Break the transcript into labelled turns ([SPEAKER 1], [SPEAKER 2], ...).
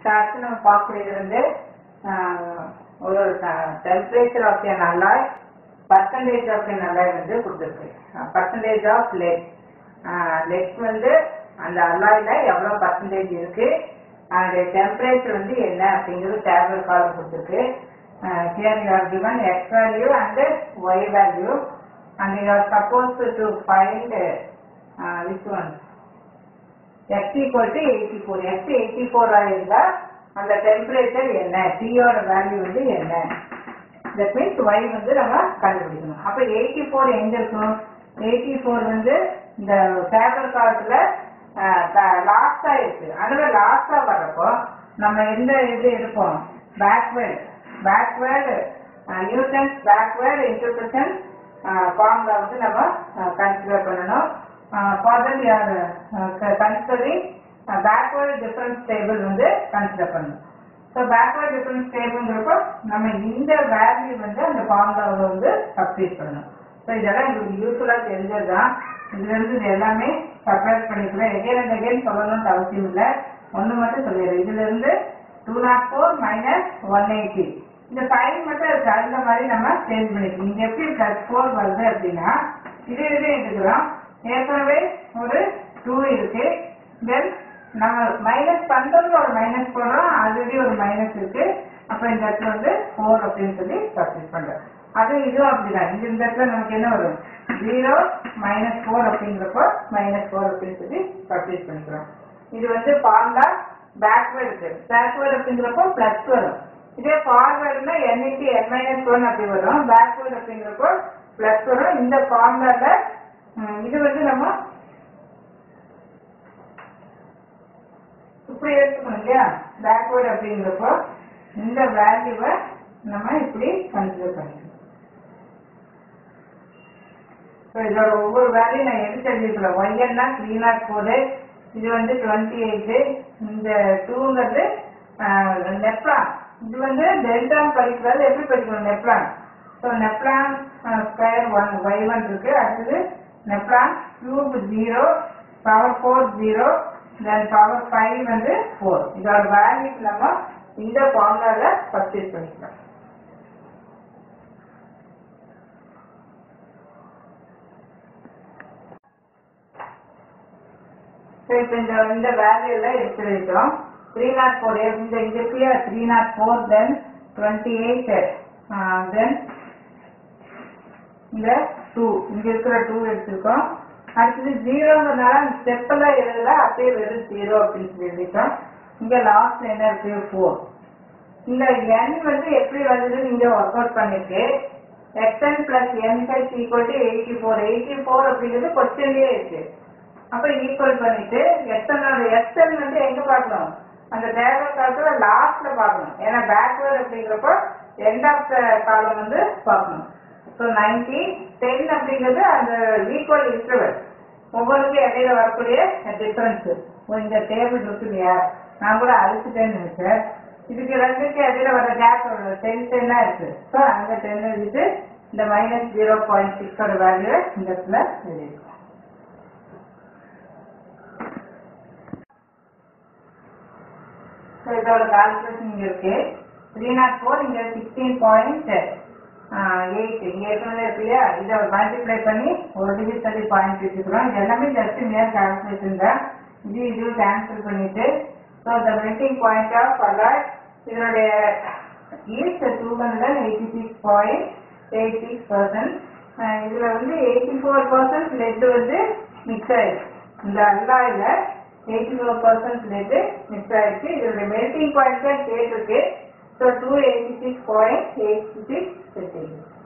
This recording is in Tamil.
[SPEAKER 1] அடுத்து நம்ம பார்க்கக்கூடியது வந்து ஆஹ், ஒரு டெம்பரேச்சர் ஆஃப் என் அலாய் பர்சன்டேஜ் ஆஃப் என் அலாய் வந்து கொடுத்துருக்கு பர்சன்டேஜ் ஆஃப் லெட் லெட் வந்து அந்த அலாயில எவ்வளோ பர்சன்டேஜ் இருக்கு அதோடைய டெம்பரேச்சர் வந்து என்ன அப்படிங்கிறது டேபிள் காலம் கொடுத்துருக்கு here you are given X value and Y value and you are suppose to find which one x equal to 84 x 84 ஆ இருந்தா அந்த டெம்பரேச்சர் என்ன T யோட வேல்யூ வந்து என்ன தட் மீன்ஸ் y வந்து நம்ம கண்டுபிடிக்கணும் அப்ப 84 எங்க இருக்கும் 84 வந்து இந்த டேபிள் காலத்துல லாஸ்டா இருக்கு அதுல லாஸ்டா வர்றப்போ நம்ம எந்த இது எடுப்போம் backward backward Newton's backward interpolation formula வந்து நம்ம கன்சிடர் பண்ணணும் ஃபாதர் யார் கன்சிடரிங் பேக்வேர்டு டிஃபரன்ஸ் டேபிள் வந்து கன்சிடர் பண்ணணும் ஸோ பேக்வேர்ட் டிஃபரன்ஸ் டேபிள்ங்கிறப்போ நம்ம இந்த வேல்யூ வந்து அந்த ஃபார்முலாவில் வந்து சப்ஸ்டியூட் பண்ணணும் ஸோ இதெல்லாம் எங்களுக்கு யூஸ்ஃபுல்லாக தெரிஞ்சது தான் இதுல இருந்து இது எல்லாமே செப்பரேட் பண்ணிக்கலாம் எகைன் அண்ட் எகைன் சொல்லணும்னு அவசியம் இல்லை ஒன்று மட்டும் சொல்லிடுறேன் இதுல இருந்து two naught four minus one eighty இந்த சைன் மட்டும் அதுக்கு தகுந்த மாதிரி நம்ம சேஞ்ச் பண்ணிக்கணும் இங்க எப்படி பிளஸ் ஃபோர் வருது அப்படின்னா இதே இதே எடுக்கிறோம் ஏற்கனவே ஒரு டூ இருக்கு தென் நம்ம மைனஸ் பண்றதுல ஒரு மைனஸ் போடுறோம் ஆல்ரெடி ஒரு மைனஸ் இருக்கு அப்ப இந்த இடத்துல வந்து ஃபோர் அப்படின்னு சொல்லி சப்ஸ்டிட் பண்றோம் அது இதுவும் அப்படிதான் இந்த இந்த இடத்துல நமக்கு என்ன வரும் ஜீரோ மைனஸ் ஃபோர் அப்படிங்கிறப்போ மைனஸ் ஃபோர் அப்படின்னு சொல்லி சப்ஸ்டிட் பண்ணிக்கிறோம் இது வந்து ஃபார்முலா பேக்வேர்டு பேக்வேர்டு அப்படிங்கிறப்போ பிளஸ் வரும் இதே ஃபார்வேர்டுனா n into n minus one அப்படி வரும் பேக்வேர்டு அப்படிங்கிறப்போ பிளஸ் வரும் இந்த ஃபார்முலால இது வந்து நம்ம இப்படி எடுத்துக்கணும் இல்லையா பேக்வேர்டு அப்படிங்கிறப்போ இந்த வேல்யூவை நம்ம இப்படி கன்சிடர் பண்ணிக்கணும் ஸோ இதோட ஒவ்வொரு வேல்யூ நான் எடுத்து எழுதிக்கலாம் ஒய்என்னா த்ரீ நாட் ஃபோரு இது வந்து டுவெண்ட்டி எயிட்டு இந்த டூங்கிறது நெப்லான் இது வந்து டெல்டான் படிக்கிறது எப்படி படிக்கணும் nabla so nabla square one Y one இருக்கு அடுத்தது nabla cube zero power four zero then power five வந்து ஃபோர் இதோட வேல்யூ நம்ம இந்த ஃபார்முலாவில் பர்ச்சேஸ் பண்ணிக்கலாம் ஸோ இப்போ இந்த இந்த வேல்யூல எடுத்து வைக்கிறோம் த்ரீ நாட் ஃபோர் இந்த இங்க இருக்கியா three naught four then twenty eight then இந்த டூ இங்க இருக்கிற டூ எடுத்திருக்கோம் அடுத்தது ஜீரோங்கிறதுனால அந்த ஸ்டெப் எல்லாம் எழுதல அப்படியே வெறும் ஜீரோ அப்படின்னு சொல்லி எழுதிட்டோம் இங்க லாஸ்ட்ல என்ன இருக்கு ஃபோர் இந்த n வந்து எப்படி வந்ததுன்னு இங்க ஒர்க் அவுட் பண்ணிருக்கு xn plus N H equal to eighty four eighty four அப்படிங்கிறது கொஸ்டின்லயே இருக்கு அப்ப ஈக்குவல் பண்ணிட்டு எத்தனோட எஸ்என் வந்து எங்க பார்க்கணும் அந்த டேபிள் காலத்துல லாஸ்ட்ல பார்க்கணும் ஏன்னா பேக்வேர்ட் அப்படிங்கிறப்போ எண்ட் ஆஃப் த காலம் வந்து பார்க்கணும் ஸோ நைன்டி டென் அப்படிங்கிறது அந்த ஈக்குவல் இன்டர்வல் ஒவ்வொருக்கும் இடையில வரக்கூடிய டிஃபரன்ஸ் இந்த டேபிள் இருக்கு இல்லையா நான் கூட அழிச்சுட்டேன்னு நினைச்சேன் இதுக்கு ரெண்டுக்கு இடையில வர கேப் டென் டென்னா இருக்கு ஸோ அங்க டென் எழுதிட்டு இந்த மைனஸ் ஜீரோ பாயிண்ட் சிக்ஸோட வேல்யூ இந்த இடத்துல எழுதிருக்கோம் ஸோ இதோட கால்குலேஷன் இங்க இருக்கு த்ரீ நாட் ஃபோர் இங்க சிக்ஸ்டீன் பாயிண்ட் எயிட் இங்க ஏற்கனவே இருக்கு இல்லையா இதை மல்டிப்ளை பண்ணி ஒரு டிஜிட் தள்ளி பாயிண்ட் வச்சுக்கிறோம் இது எல்லாமே ஜஸ்ட் நேர் கால்குலேஷன் தான் இது இது கேன்சல் பண்ணிட்டு so the melting point of alloy இதனுடைய is two hundred eighty six point eight six percent இதுல வந்து எயிட்டி ஃபோர் பர்சன்ட் லெட் வந்து மிக்ஸ் ஆயிடுச்சு இந்த அல்லாயில eighty four percent lead mix ஆயிடுச்சு இதோட மெல்டிங் பாயிண்ட் தான் கேட்டிருக்கு so two eighty six point eight six